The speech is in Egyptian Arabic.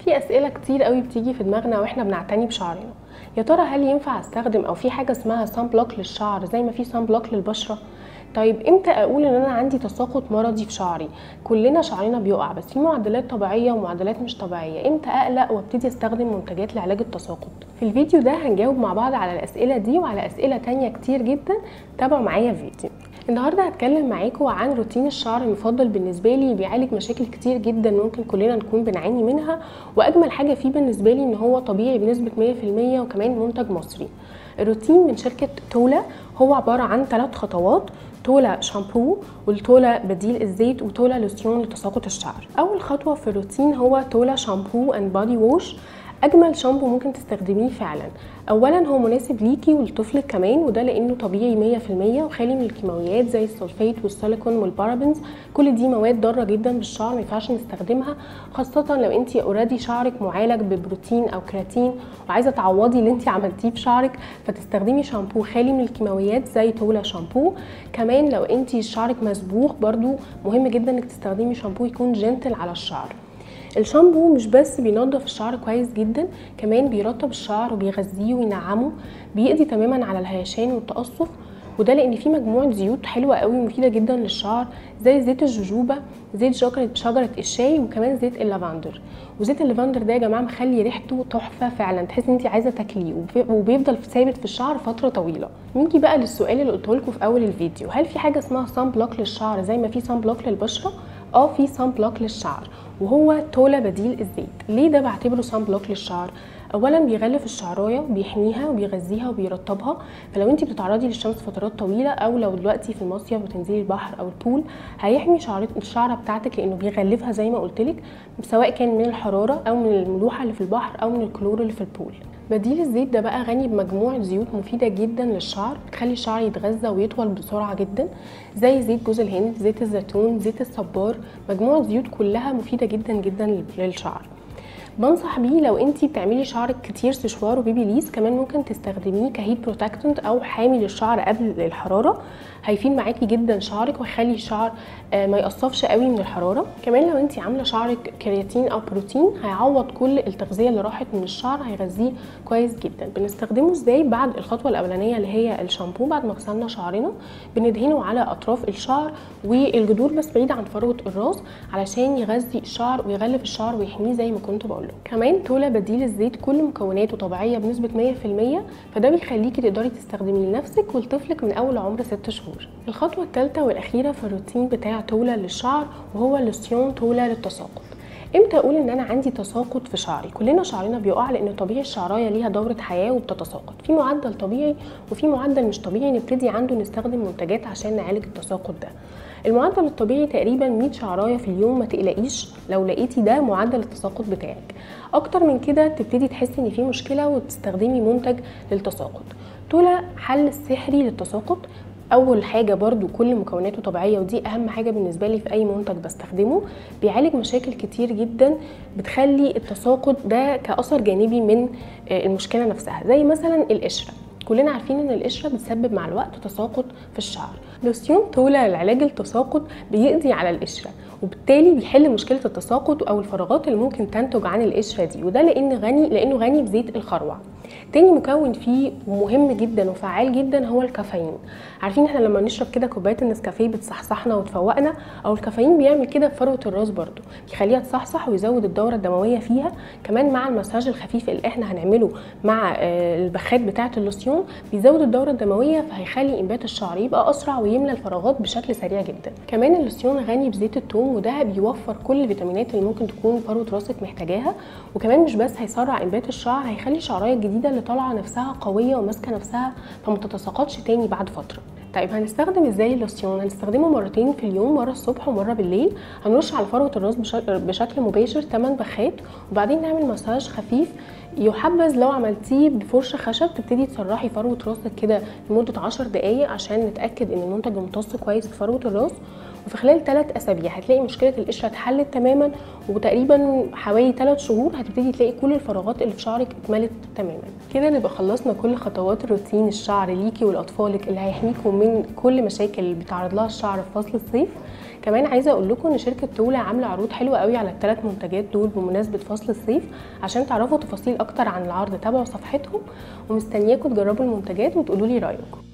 في اسئله كتير قوي بتيجي في دماغنا واحنا بنعتني بشعرنا يا ترى هل ينفع استخدم او في حاجه اسمها سان بلوك للشعر زي ما في سان بلوك للبشره طيب امتى اقول ان انا عندي تساقط مرضي في شعري كلنا شعرنا بيقع بس في معدلات طبيعيه ومعدلات مش طبيعيه امتى اقلق وابتدي استخدم منتجات لعلاج التساقط في الفيديو ده هنجاوب مع بعض على الاسئله دي وعلى اسئله تانية كتير جدا تابعوا معايا الفيديو النهارده هتكلم معاكم عن روتين الشعر المفضل بالنسبه لي بيعالج مشاكل كتير جدا ممكن كلنا نكون بنعاني منها واجمل حاجه فيه بالنسبه لي ان هو طبيعي بنسبه 100% وكمان منتج مصري الروتين من شركه تولا هو عباره عن ثلاث خطوات تولا شامبو والتولا بديل الزيت وتولا لوسيون لتساقط الشعر اول خطوه في الروتين هو تولا شامبو اند بادي ووش اجمل شامبو ممكن تستخدميه فعلا اولا هو مناسب ليكي ولطفلك كمان وده لانه طبيعي 100% وخالي من الكيماويات زي السلفيت والسيليكون والبارابنز كل دي مواد ضاره جدا بالشعر ما ينفعش نستخدمها خاصه لو انت اوريدي شعرك معالج ببروتين او كراتين وعايزه تعوضي اللي انت عملتيه في شعرك فتستخدمي شامبو خالي من الكيماويات زي تولا شامبو كمان لو انت شعرك مسبوغ برضو مهم جدا انك تستخدمي شامبو يكون جنتل على الشعر الشامبو مش بس بينظف الشعر كويس جدا كمان بيرطب الشعر وبيغذيه وينعمه بيقضي تماما على الهيشان والتقصف وده لان فيه مجموعه زيوت حلوه قوي ومفيده جدا للشعر زي زيت الجوجوبا زيت شجره شجره الشاي وكمان زيت اللافندر وزيت اللافندر ده يا جماعه مخلي ريحته تحفه فعلا تحس ان انت عايزه تاكليه وبيفضل ثابت في الشعر فتره طويله نيجي بقى للسؤال اللي قلته لكم في اول الفيديو هل في حاجه اسمها سان بلوك للشعر زي ما في سان بلوك للبشره اه في سان بلوك للشعر وهو تولا بديل الزيت ليه ده بعتبره سان بلوك للشعر اولا بيغلف الشعرايه وبيحميها وبيغذيها وبيرطبها فلو انت بتتعرضي للشمس فترات طويله او لو دلوقتي في المصيف بتنزلي البحر او البول هيحمي شعرة الشعره بتاعتك لانه بيغلفها زي ما قلت لك سواء كان من الحراره او من الملوحه اللي في البحر او من الكلور اللي في البول بديل الزيت ده بقى غني بمجموعه زيوت مفيده جدا للشعر بتخلي الشعر يتغذى ويطول بسرعه جدا زي زيت جوز الهند زيت الزيتون زيت الصبار مجموعه زيوت كلها مفيده جدا جدا للشعر بنصح بيه لو انت بتعملي شعرك كتير سشوار وبيبي ليس كمان ممكن تستخدميه كهيت بروتكتنت او حامي للشعر قبل الحراره هيفيد معاكي جدا شعرك ويخلي الشعر ما يقصفش قوي من الحراره كمان لو انت عامله شعرك كرياتين او بروتين هيعوض كل التغذيه اللي راحت من الشعر هيغذيه كويس جدا بنستخدمه ازاي بعد الخطوه الاولانيه اللي هي الشامبو بعد ما غسلنا شعرنا بندهنه على اطراف الشعر والجذور بس بعيد عن فروه الراس علشان يغذي الشعر ويغلف الشعر ويحميه زي ما كنت بقول كمان تولا بديل الزيت كل مكوناته طبيعيه بنسبه 100% فده بيخليكي تقدري تستخدميه لنفسك ولطفلك من اول عمر 6 شهور الخطوه الثالثه والاخيره في الروتين بتاع تولا للشعر وهو لوسيون تولا للتساقط امتى اقول ان انا عندي تساقط في شعري كلنا شعرنا بيقع لان طبيعي الشعرايه ليها دوره حياه وبتتساقط في معدل طبيعي وفي معدل مش طبيعي نبتدي عنده نستخدم منتجات عشان نعالج التساقط ده المعدل الطبيعي تقريبا 100 شعرايه في اليوم ما تقلقيش لو لقيتي ده معدل التساقط بتاعك اكتر من كده تبتدي تحسي ان في مشكله وتستخدمي منتج للتساقط تولا حل السحري للتساقط اول حاجه برضو كل مكوناته طبيعيه ودي اهم حاجه بالنسبه لي في اي منتج بستخدمه بيعالج مشاكل كتير جدا بتخلي التساقط ده كاثر جانبي من المشكله نفسها زي مثلا القشره كلنا عارفين ان القشره بتسبب مع الوقت تساقط في الشعر لوسيون تولا لعلاج التساقط بيقضي على القشره وبالتالي بيحل مشكله التساقط او الفراغات اللي ممكن تنتج عن القشره دي وده لان غني لانه غني بزيت الخروع تاني مكون فيه مهم جدا وفعال جدا هو الكافيين عارفين احنا لما نشرب كده كوبايه النسكافيه بتصحصحنا وتفوقنا او الكافيين بيعمل كده في فروه الراس برضو بيخليها تصحصح ويزود الدوره الدمويه فيها كمان مع المساج الخفيف اللي احنا هنعمله مع البخات بتاعه اللوسيون بيزود الدوره الدمويه فهيخلي انبات الشعر يبقى اسرع ويملى الفراغات بشكل سريع جدا كمان اللوسيون غني بزيت الثوم وده بيوفر كل الفيتامينات اللي ممكن تكون فروه راسك محتاجاها وكمان مش بس هيسرع انبات الشعر هيخلي الشعرايه الجديده اللي طالعه نفسها قويه وماسكه نفسها فما تتساقطش تاني بعد فتره طيب هنستخدم ازاي اللوسيون هنستخدمه مرتين في اليوم مره الصبح ومره بالليل هنرش على فروه الراس بشكل مباشر 8 بخات وبعدين نعمل مساج خفيف يحبذ لو عملتيه بفرشه خشب تبتدي تسرحي فروه راسك كده لمده 10 دقائق عشان نتاكد ان المنتج امتص كويس في فروه الراس وفي خلال 3 اسابيع هتلاقي مشكله القشره اتحلت تماما وتقريبا حوالي 3 شهور هتبتدي تلاقي كل الفراغات اللي في شعرك اتملت تماما كده نبقى خلصنا كل خطوات الروتين الشعر ليكي ولاطفالك اللي هيحميكم من كل مشاكل اللي بيتعرض لها الشعر في فصل الصيف كمان عايزه اقول لكم ان شركه تولا عامله عروض حلوه قوي على الثلاث منتجات دول بمناسبه فصل الصيف عشان تعرفوا تفاصيل اكتر عن العرض تابعوا صفحتهم ومستنياكم تجربوا المنتجات وتقولوا لي رايكم